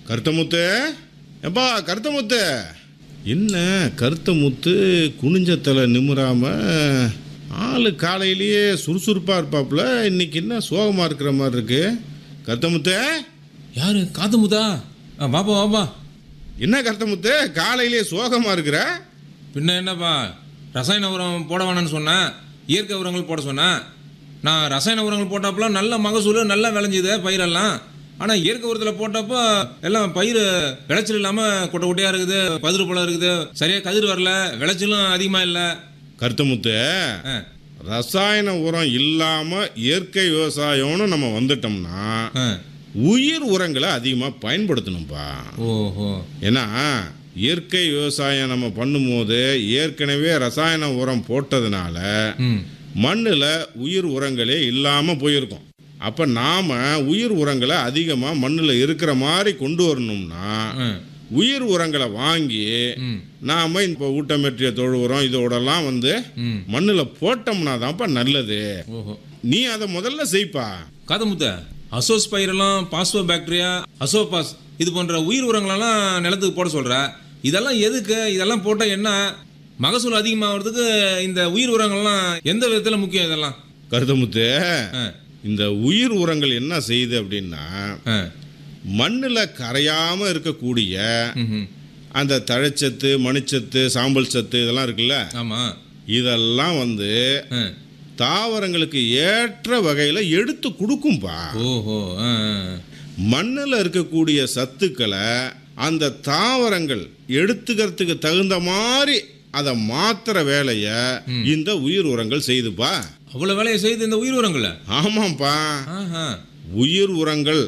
கருத்தமுத்து எப்பா கருத்தமுத்து என்ன கருத்தமுத்து குனிஞ்ச தலை நிமிராம ஆளு காலையிலேயே சுறுசுறுப்பாக இருப்பாப்புல இன்னைக்கு என்ன சோகமாக இருக்கிற மாதிரி இருக்கு கருத்தமுத்து யாரு காத்தமுதா ஆ வாப்பா வாப்பா என்ன கருத்தமுத்து காலையிலேயே சோகமாக இருக்கிற பின்ன என்னப்பா ரசாயன உரம் போட வேணாம்னு சொன்னேன் இயற்கை உரங்கள் போட சொன்னேன் நான் ரசாயன உரங்கள் போட்டப்பலாம் நல்ல மகசூல் நல்லா விளைஞ்சுது பயிரெல்லாம் ஆனால் இயற்கை உரத்தில் போட்டப்போ எல்லாம் பயிர் விளைச்சல் இல்லாமல் கொட்டை கொட்டையாக இருக்குது பதிரு பழம் இருக்குது சரியாக கதிர் வரல விளைச்சலும் அதிகமாக இல்லை கருத்தமுத்து ஆ ரசாயன உரம் இல்லாமல் இயற்கை விவசாயம்னு நம்ம வந்துட்டோம்னா ஆ உயிர் உரங்களை அதிகமாக பயன்படுத்தணும்ப்பா ஓஹோ ஏன்னா இயற்கை விவசாயம் நம்ம பண்ணும்போது ஏற்கனவே ரசாயன உரம் போட்டதுனால ம் மண்ணில் உயிர் உரங்களே இல்லாமல் போயிருக்கும் அப்போ நாம் உயிர் உரங்களை அதிகமாக மண்ணில் இருக்கிற மாதிரி கொண்டு வரணும்னா ஆ உயிர் உரங்களை வாங்கி ம் நாம் இப்போ ஊட்டமேற்றிய தொழு உரம் இதோடலாம் வந்து ம் மண்ணில் போட்டோம்னா தான்ப்பா நல்லது ஓஹோ நீ அதை முதல்ல செய்ப்பா காதமுத்த அசோஸ் பயிரெல்லாம் பாஸ்போ பாக்டீரியா அசோபாஸ் இது போன்ற உயிர் உரங்களெல்லாம் நிலத்துக்கு போட சொல்ற இதெல்லாம் எதுக்கு இதெல்லாம் போட்டால் என்ன மகசூல் அதிகமாகிறதுக்கு இந்த உயிர் உரங்கள்லாம் எந்த விதத்தில் முக்கியம் இதெல்லாம் கருதமுத்து ஆ இந்த உயிர் உரங்கள் என்ன செய்யுது அப்படின்னா ஆ மண்ணில் கரையாமல் இருக்கக்கூடிய ம் அந்த தழைச்சத்து மணிச்சத்து சாம்பல் சத்து இதெல்லாம் இருக்குல்ல ஆமாம் இதெல்லாம் வந்து ஆ தாவரங்களுக்கு ஏற்ற வகையில் எடுத்து கொடுக்கும்பா ஓஹோ ஆ ஆ. மண்ணில் இருக்கக்கூடிய சத்துக்களை அந்த தாவரங்கள் எடுத்துக்கிறதுக்கு தகுந்த மாதிரி அதை மாத்துற வேலையை இந்த உயிர் உரங்கள் செய்துப்பா அவ்வளோ வேலையை செய்து இந்த உயிர் உரங்கள ஆமாம்ப்பா ஆஹா உயிர் உரங்கள்